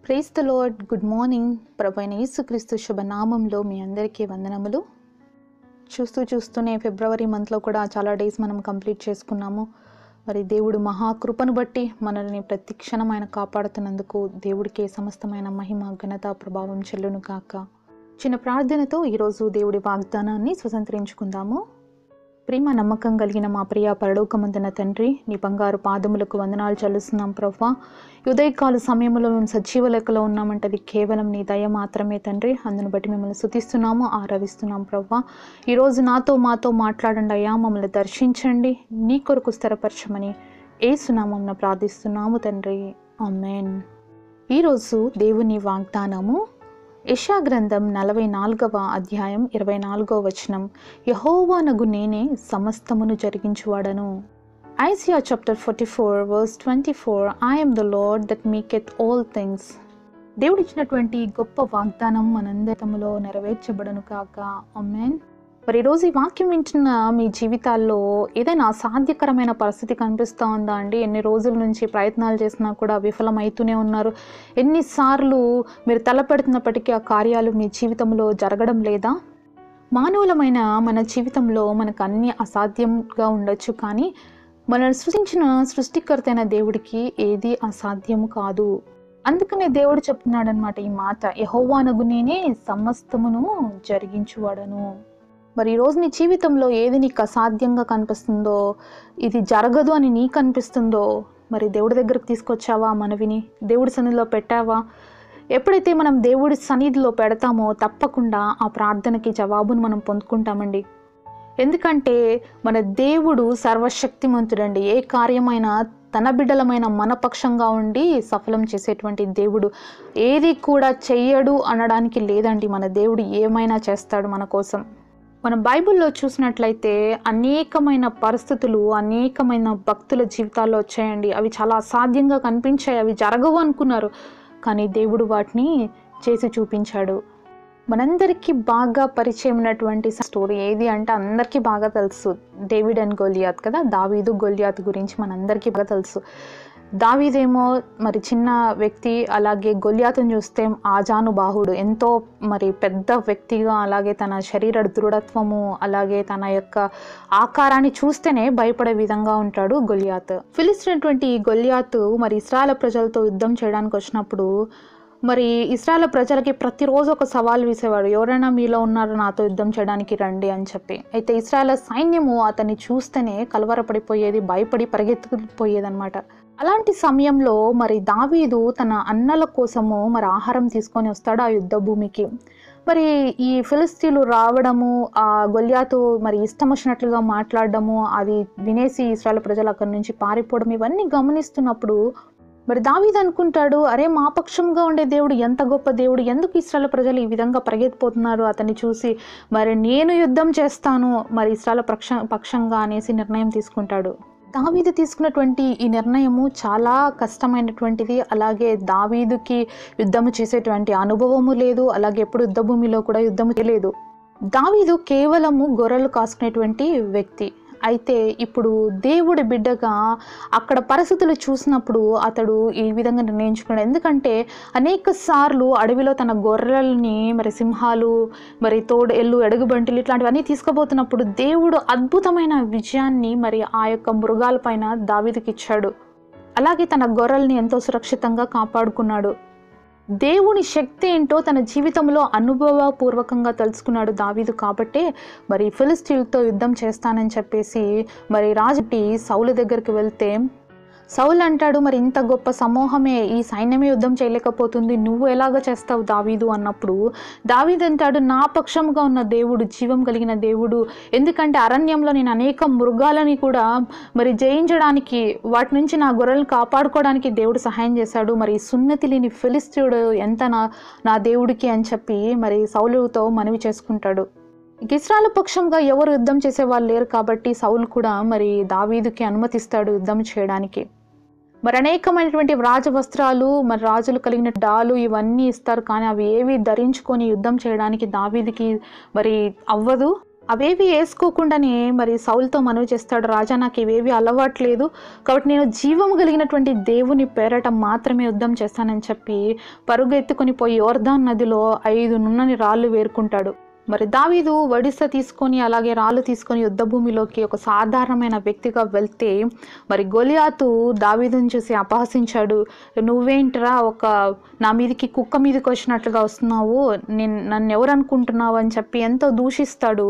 price the Lord good morning ప్రభైన యేసుక్రీస్తు శుభనామంలో మీ అందరికీ వందనములు చూస్తూ చూస్తూనే ఫిబ్రవరి మంత్లో కూడా చాలా డేస్ మనం కంప్లీట్ చేసుకున్నాము మరి దేవుడు మహాకృపను బట్టి మనల్ని ప్రతి క్షణం ఆయన కాపాడుతున్నందుకు దేవుడికే సమస్తమైన మహిమ ఘనత ప్రభావం చెల్లును కాక చిన్న ప్రార్థనతో ఈరోజు దేవుడి వాగ్దానాన్ని స్వతంత్రించుకుందాము ప్రేమ నమ్మకం కలిగిన మా ప్రియ పరలోకమందున తండ్రి నీ బంగారు పాదములకు వందనాలు చెల్లిస్తున్నాం ప్రవ్వా ఉదయకాల సమయంలో మేము సజీవ లెక్కలో ఉన్నామంటే అది కేవలం నీ దయ మాత్రమే తండ్రి అందును బట్టి మిమ్మల్ని శుతిస్తున్నాము ఆరాధిస్తున్నాం ప్రవ్వా ఈరోజు నాతో మాతో మాట్లాడండి అయ్యా మమ్మల్ని దర్శించండి నీ కొరకు స్థిరపరచమని ఏ సునామంన ప్రార్థిస్తున్నాము తండ్రి అమ్మేన్ ఈరోజు దేవుని వాగ్దానము యశా గ్రంథం నలభై నాలుగవ అధ్యాయం ఇరవై నాలుగవ వచనం యహోవానగు నేనే సమస్తమును జరిగించువాడను Isaiah chapter forty four verse twenty four I am the Lord that maketh all things దేవుడు ఇచ్చినటువంటి గొప్ప వాగ్దానం మనందరిలో నెరవేర్చబడను కాక అమ్మేన్ మరి ఈరోజు ఈ వాక్యం వింటున్న మీ జీవితాల్లో ఏదైనా అసాధ్యకరమైన పరిస్థితి కనిపిస్తూ ఉందా అండి ఎన్ని రోజుల నుంచి ప్రయత్నాలు చేసినా కూడా విఫలమవుతూనే ఉన్నారు ఎన్నిసార్లు మీరు తలపెడుతున్నప్పటికీ ఆ కార్యాలు మీ జీవితంలో జరగడం లేదా మానవులమైన మన జీవితంలో మనకు అన్ని అసాధ్యంగా ఉండొచ్చు కానీ మనల్ని సృష్టించిన సృష్టికర్త అయిన దేవుడికి ఏది అసాధ్యము కాదు అందుకనే దేవుడు చెప్తున్నాడు అనమాట ఈ మాట యహోవానగు నేనే సమస్తమును జరిగించువాడను మరి ఈరోజు నీ జీవితంలో ఏది నీకు అసాధ్యంగా కనిపిస్తుందో ఇది జరగదు అని నీకు అనిపిస్తుందో మరి దేవుడి దగ్గరకు తీసుకొచ్చావా మనవిని దేవుడి సన్నిధిలో పెట్టావా ఎప్పుడైతే మనం దేవుడి సన్నిధిలో పెడతామో తప్పకుండా ఆ ప్రార్థనకి జవాబును మనం పొందుకుంటామండి ఎందుకంటే మన దేవుడు సర్వశక్తిమంతుడండి ఏ కార్యమైనా తన బిడ్డలమైన మన పక్షంగా ఉండి సఫలం చేసేటువంటి దేవుడు ఏది కూడా చెయ్యడు అనడానికి లేదండి మన దేవుడు ఏమైనా చేస్తాడు మన కోసం మనం బైబిల్లో చూసినట్లయితే అనేకమైన పరిస్థితులు అనేకమైన భక్తుల జీవితాల్లో వచ్చాయండి అవి చాలా అసాధ్యంగా కనిపించాయి అవి జరగవు అనుకున్నారు కానీ దేవుడు వాటిని చేసి చూపించాడు మనందరికీ బాగా పరిచయం ఉన్నటువంటి స్టోరీ ఏది అంటే అందరికీ బాగా తెలుసు డేవిడ్ అండ్ గొలియాత్ కదా దావీదు గొలియాత్ గురించి మనందరికీ బాగా తెలుసు దావీదేమో మరి చిన్న వ్యక్తి అలాగే గొలియాతుని చూస్తే ఆజానుబాహుడు ఎంతో మరి పెద్ద వ్యక్తిగా అలాగే తన శరీర దృఢత్వము అలాగే తన యొక్క ఆకారాన్ని చూస్తేనే భయపడే విధంగా ఉంటాడు గొలియాత్ ఫిలిస్టినటువంటి గొలియాత్ మరి ఇస్రాయల ప్రజలతో యుద్ధం చేయడానికి వచ్చినప్పుడు మరి ఇస్రాయల్ ప్రజలకి ప్రతిరోజు ఒక సవాల్ వేసేవాడు ఎవరైనా మీలో ఉన్నారో నాతో యుద్ధం చేయడానికి రండి అని చెప్పి అయితే ఇస్రాయల్ సైన్యము అతన్ని చూస్తేనే కలవరపడిపోయేది భయపడి పరిగెత్తుకుపోయేదన్నమాట అలాంటి సమయంలో మరి దావీదు తన అన్నల కోసము మరి ఆహారం తీసుకొని వస్తాడు ఆ యుద్ధ భూమికి మరి ఈ ఫిలిస్తీన్లు రావడము ఆ గొల్యాతో మరి ఇష్టం వచ్చినట్లుగా మాట్లాడడము అది వినేసి ఇస్రాయల్ ప్రజలు అక్కడి నుంచి పారిపోవడం ఇవన్నీ గమనిస్తున్నప్పుడు మరి దావీద్ అనుకుంటాడు అరే మా పక్షంగా ఉండే దేవుడు ఎంత గొప్ప దేవుడు ఎందుకు ఇస్రాయల్ ప్రజలు ఈ విధంగా పరిగెత్తిపోతున్నారు అతన్ని చూసి మరి నేను యుద్ధం చేస్తాను మరి ఇస్రాయల్ పక్ష పక్షంగా అనేసి నిర్ణయం తీసుకుంటాడు దావీదు తీసుకున్నటువంటి ఈ నిర్ణయము చాలా కష్టమైనటువంటిది అలాగే దావీదుకి యుద్ధము చేసేటువంటి అనుభవము లేదు అలాగే ఎప్పుడు యుద్ధ భూమిలో కూడా యుద్ధము చేయలేదు దావీదు కేవలము గొర్రెలు కాసుకునేటువంటి వ్యక్తి అయితే ఇప్పుడు దేవుడి బిడ్డగా అక్కడ పరిస్థితులు చూసినప్పుడు అతడు ఈ విధంగా నిర్ణయించుకున్నాడు ఎందుకంటే అనేక సార్లు అడవిలో తన గొర్రెల్ని మరి సింహాలు మరి తోడు ఎల్లు ఎడుగుబంటిలు ఇట్లాంటివన్నీ తీసుకుపోతున్నప్పుడు దేవుడు అద్భుతమైన విజయాన్ని మరి ఆ యొక్క మృగాలపైన దావీదుకి ఇచ్చాడు అలాగే తన గొర్రెల్ని ఎంతో సురక్షితంగా కాపాడుకున్నాడు దేవుని శక్తి ఏంటో తన జీవితంలో అనుభవపూర్వకంగా తెలుసుకున్నాడు దావీదు కాబట్టే మరి ఫిలిస్టీన్తో యుద్ధం చేస్తానని చెప్పేసి మరి రాజుటి సౌలు దగ్గరికి వెళ్తే సౌలు అంటాడు మరి ఇంత గొప్ప సమూహమే ఈ సైన్యమే యుద్ధం చేయలేకపోతుంది నువ్వు ఎలాగ చేస్తావు దావీదు అన్నప్పుడు దావీదు అంటాడు నా పక్షంగా ఉన్న దేవుడు జీవం కలిగిన దేవుడు ఎందుకంటే అరణ్యంలో నేను అనేక మృగాలని కూడా మరి జయించడానికి వాటి నుంచి నా గొర్రెలను కాపాడుకోవడానికి దేవుడు సహాయం చేశాడు మరి సున్నతి లేని ఫిలిస్తీయుడు ఎంత నా నా దేవుడికి అని చెప్పి మరి సౌలుతో మనవి చేసుకుంటాడు ఇస్రాయల్ పక్షంగా ఎవరు యుద్ధం చేసే వాళ్ళు లేరు కాబట్టి సౌలు కూడా మరి దావీదుకి అనుమతిస్తాడు యుద్ధం చేయడానికి మరి అనేకమైనటువంటి రాజ వస్త్రాలు మరి రాజులు కలిగిన డాలు ఇవన్నీ ఇస్తారు కానీ అవి ఏవి ధరించుకొని యుద్ధం చేయడానికి దావీదికి మరి అవ్వదు అవేవి వేసుకోకుండానే మరి సౌల్తో మనవి చేస్తాడు రాజా నాకు ఇవేవి అలవాట్లేదు కాబట్టి నేను జీవం కలిగినటువంటి దేవుని పేరట మాత్రమే యుద్ధం చేస్తానని చెప్పి పరుగు ఎత్తుకొని పోయి యోర్దాన్ నదిలో ఐదు నున్నని రాళ్ళు వేరుకుంటాడు మరి దావీదు వడిస తీసుకొని అలాగే రాళ్ళు తీసుకొని యుద్ధ భూమిలోకి ఒక సాధారణమైన వ్యక్తిగా వెళ్తే మరి గొలియాతు దావీదుని చూసి అపహసించాడు నువ్వేంట్రా ఒక నా మీదకి కుక్క మీదకి వచ్చినట్లుగా వస్తున్నావు నేను నన్ను ఎవరు అనుకుంటున్నావు అని చెప్పి ఎంతో దూషిస్తాడు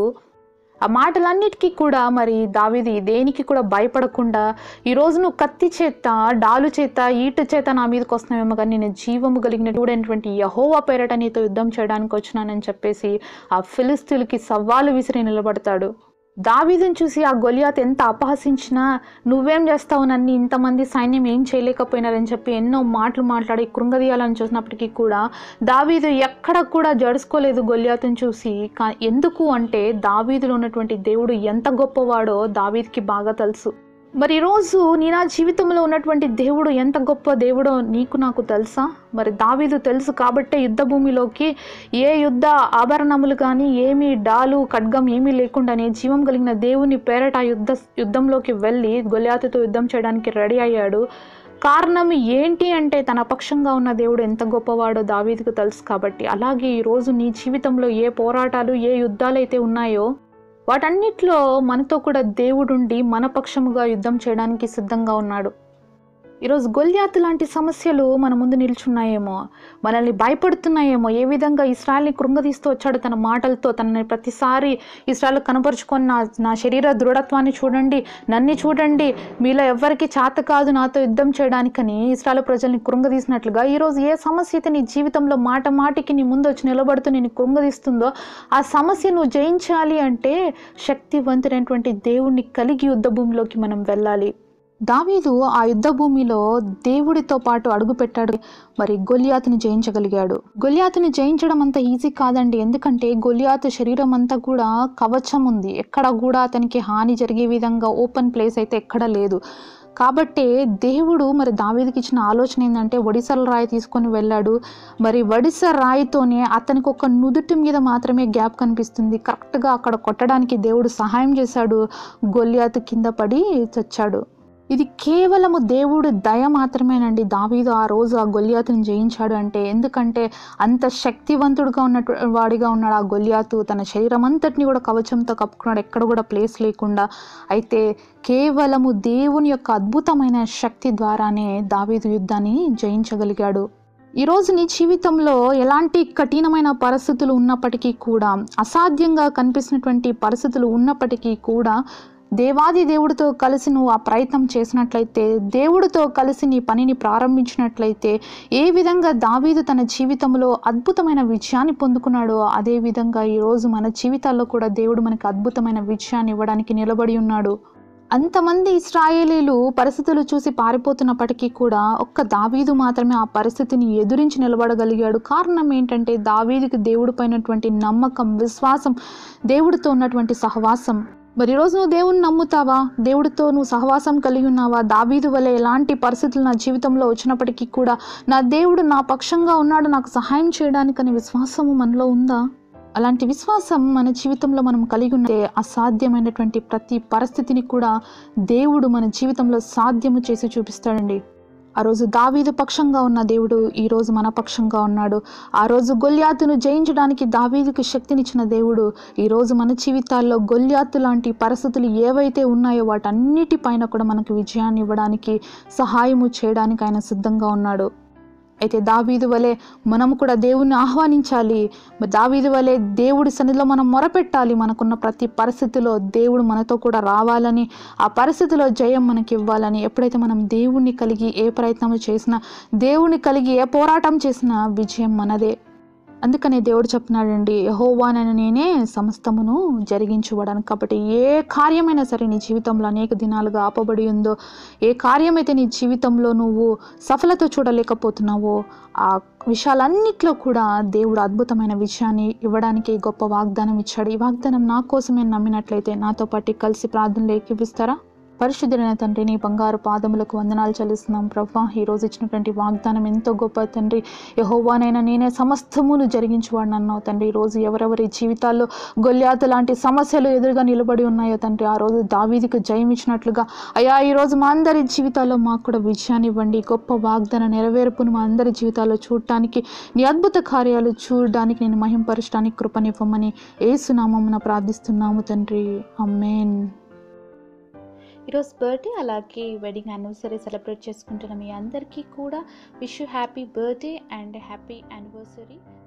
ఆ మాటలన్నిటికీ కూడా మరి దావీది దేనికి కూడా భయపడకుండా ఈరోజు నువ్వు కత్తి చేత డాలు చేత ఈటు చేత నా మీదకి వస్తున్నావేమో కానీ నేను జీవము కలిగినటువంటి యహోవా పేరట నీతో యుద్ధం చేయడానికి వచ్చినానని చెప్పేసి ఆ ఫిలిస్తీన్కి సవాలు విసిరి నిలబడతాడు దావీదుని చూసి ఆ గొలియాత్ ఎంత అపహసించినా నువ్వేం చేస్తావు నన్ను ఇంతమంది సైన్యం ఏం చేయలేకపోయినారని చెప్పి ఎన్నో మాటలు మాట్లాడి కృంగదీయాలని చూసినప్పటికీ కూడా దావీదు ఎక్కడ కూడా జడుచుకోలేదు గొలియాతుని చూసి కా ఎందుకు అంటే దావీదులో ఉన్నటువంటి దేవుడు ఎంత గొప్పవాడో దావీద్కి బాగా తెలుసు మరి ఈరోజు నీ నా జీవితంలో ఉన్నటువంటి దేవుడు ఎంత గొప్ప దేవుడో నీకు నాకు తెలుసా మరి దావీదు తెలుసు కాబట్టే యుద్ధ భూమిలోకి ఏ యుద్ధ ఆభరణములు కానీ ఏమీ డాలు ఖడ్గం ఏమీ లేకుండానే జీవం కలిగిన దేవుని పేరట ఆ యుద్ధ యుద్ధంలోకి వెళ్ళి గొల్యాతుతో యుద్ధం చేయడానికి రెడీ అయ్యాడు కారణం ఏంటి అంటే తన పక్షంగా ఉన్న దేవుడు ఎంత గొప్పవాడో దావీదుకు తెలుసు కాబట్టి అలాగే ఈరోజు నీ జీవితంలో ఏ పోరాటాలు ఏ యుద్ధాలు అయితే ఉన్నాయో వాటన్నిటిలో మనతో కూడా దేవుడుండి మన పక్షముగా యుద్ధం చేయడానికి సిద్ధంగా ఉన్నాడు ఈరోజు గొల్యాతు లాంటి సమస్యలు మన ముందు నిల్చున్నాయేమో మనల్ని భయపడుతున్నాయేమో ఏ విధంగా ఇస్రాయల్ని కృంగదీస్తూ వచ్చాడు తన మాటలతో తనని ప్రతిసారి ఇస్రాయల్ కనపరుచుకొని నా నా శరీర దృఢత్వాన్ని చూడండి నన్ను చూడండి మీలో ఎవరికి చేత కాదు నాతో యుద్ధం చేయడానికని ఇస్రాయల్ ప్రజల్ని కృంగదీసినట్లుగా ఈరోజు ఏ సమస్య అయితే నీ జీవితంలో మాట మాటికి నీ ముందు వచ్చి నిలబడుతూ నేను కృంగదీస్తుందో ఆ సమస్య నువ్వు జయించాలి అంటే శక్తివంతుడైనటువంటి దేవుణ్ణి కలిగి యుద్ధ భూమిలోకి మనం వెళ్ళాలి దావీదు ఆ యుద్ధ భూమిలో దేవుడితో పాటు అడుగుపెట్టాడు మరి గొలియాతుని జయించగలిగాడు గొలియాతుని జయించడం అంత ఈజీ కాదండి ఎందుకంటే గొలియాతు శరీరం అంతా కూడా కవచం ఉంది ఎక్కడ కూడా అతనికి హాని జరిగే విధంగా ఓపెన్ ప్లేస్ అయితే ఎక్కడ లేదు కాబట్టే దేవుడు మరి దావీదికి ఇచ్చిన ఆలోచన ఏంటంటే ఒడిసల రాయి తీసుకొని వెళ్ళాడు మరి వడిస రాయితోనే అతనికి ఒక నుదుటి మీద మాత్రమే గ్యాప్ కనిపిస్తుంది కరెక్ట్గా అక్కడ కొట్టడానికి దేవుడు సహాయం చేశాడు గొలియాతు కింద పడి చచ్చాడు ఇది కేవలము దేవుడు దయ మాత్రమేనండి దావీదు ఆ రోజు ఆ గొల్యాతుని జయించాడు అంటే ఎందుకంటే అంత శక్తివంతుడుగా ఉన్నట్టు వాడిగా ఉన్నాడు ఆ గొల్యాతు తన శరీరం అంతటిని కూడా కవచంతో కప్పుకున్నాడు ఎక్కడ కూడా ప్లేస్ లేకుండా అయితే కేవలము దేవుని యొక్క అద్భుతమైన శక్తి ద్వారానే దావీదు యుద్ధాన్ని జయించగలిగాడు ఈరోజు నీ జీవితంలో ఎలాంటి కఠినమైన పరిస్థితులు ఉన్నప్పటికీ కూడా అసాధ్యంగా కనిపిస్తున్నటువంటి పరిస్థితులు ఉన్నప్పటికీ కూడా దేవాది దేవుడితో కలిసి నువ్వు ఆ ప్రయత్నం చేసినట్లయితే దేవుడితో కలిసి నీ పనిని ప్రారంభించినట్లయితే ఏ విధంగా దావీదు తన జీవితంలో అద్భుతమైన విజయాన్ని పొందుకున్నాడో అదే విధంగా ఈరోజు మన జీవితాల్లో కూడా దేవుడు మనకి అద్భుతమైన విజయాన్ని ఇవ్వడానికి నిలబడి ఉన్నాడు అంతమంది ఇస్రాయేలీలు పరిస్థితులు చూసి పారిపోతున్నప్పటికీ కూడా ఒక్క దావీదు మాత్రమే ఆ పరిస్థితిని ఎదురించి నిలబడగలిగాడు కారణం ఏంటంటే దావీదుకి దేవుడి పైనటువంటి నమ్మకం విశ్వాసం దేవుడితో ఉన్నటువంటి సహవాసం మరి ఈరోజు నువ్వు దేవుని నమ్ముతావా దేవుడితో నువ్వు సహవాసం కలిగి ఉన్నావా దావీదు వల్ల ఎలాంటి పరిస్థితులు నా జీవితంలో వచ్చినప్పటికీ కూడా నా దేవుడు నా పక్షంగా ఉన్నాడు నాకు సహాయం చేయడానికనే విశ్వాసము మనలో ఉందా అలాంటి విశ్వాసం మన జీవితంలో మనం కలిగి ఉంటే అసాధ్యమైనటువంటి ప్రతి పరిస్థితిని కూడా దేవుడు మన జీవితంలో సాధ్యము చేసి చూపిస్తాడండి ఆ రోజు దావీదు పక్షంగా ఉన్న దేవుడు ఈ రోజు మన పక్షంగా ఉన్నాడు ఆ రోజు గొల్యాతును జయించడానికి దావీదుకి శక్తినిచ్చిన దేవుడు ఈ రోజు మన జీవితాల్లో గొల్యాతు లాంటి పరిస్థితులు ఏవైతే ఉన్నాయో వాటన్నిటిపైన కూడా మనకు విజయాన్ని ఇవ్వడానికి సహాయము చేయడానికి ఆయన సిద్ధంగా ఉన్నాడు అయితే దావీదు వలె మనము కూడా దేవుణ్ణి ఆహ్వానించాలి మరి దావీదు వలె దేవుడి సన్నిధిలో మనం మొరపెట్టాలి మనకున్న ప్రతి పరిస్థితిలో దేవుడు మనతో కూడా రావాలని ఆ పరిస్థితిలో జయం మనకి ఇవ్వాలని ఎప్పుడైతే మనం దేవుణ్ణి కలిగి ఏ ప్రయత్నం చేసినా దేవుణ్ణి కలిగి ఏ పోరాటం చేసినా విజయం మనదే అందుకనే దేవుడు చెప్తున్నాడండి యహోవానని నేనే సమస్తమును జరిగించబడాను కాబట్టి ఏ కార్యమైనా సరే నీ జీవితంలో అనేక దినాలుగా ఆపబడి ఉందో ఏ కార్యమైతే నీ జీవితంలో నువ్వు సఫలత చూడలేకపోతున్నావో ఆ విషయాలన్నిట్లో కూడా దేవుడు అద్భుతమైన విషయాన్ని ఇవ్వడానికి గొప్ప వాగ్దానం ఇచ్చాడు ఈ వాగ్దానం నా కోసమే నమ్మినట్లయితే నాతో పాటు కలిసి ప్రార్థనలు ఏకీపిస్తారా పరిశుద్ధులైన తండ్రి నీ బంగారు పాదములకు వందనాలు చెల్లిస్తున్నాం ప్రభా ఈ రోజు ఇచ్చినటువంటి వాగ్దానం ఎంతో గొప్ప తండ్రి యహోవానైనా నేనే సమస్తమును జరిగించువాడిని అన్నావు తండ్రి ఈ రోజు ఎవరెవరి జీవితాల్లో గొల్యాత లాంటి సమస్యలు ఎదురుగా నిలబడి ఉన్నాయో తండ్రి ఆ రోజు దావీదికి జయం ఇచ్చినట్లుగా అయా ఈ రోజు మా అందరి జీవితాల్లో మాకు కూడా విజయాన్ని ఇవ్వండి గొప్ప వాగ్దాన నెరవేర్పును మా అందరి జీవితాల్లో చూడటానికి నీ అద్భుత కార్యాలు చూడడానికి నేను మహింపరచడానికి కృపనివ్వమని ఏసునామమున ప్రార్థిస్తున్నాము తండ్రి అమ్మేన్ ఈరోజు బర్త్డే అలాగే వెడ్డింగ్ యానివర్సరీ సెలబ్రేట్ చేసుకుంటున్న మీ అందరికీ కూడా wish happy birthday and happy anniversary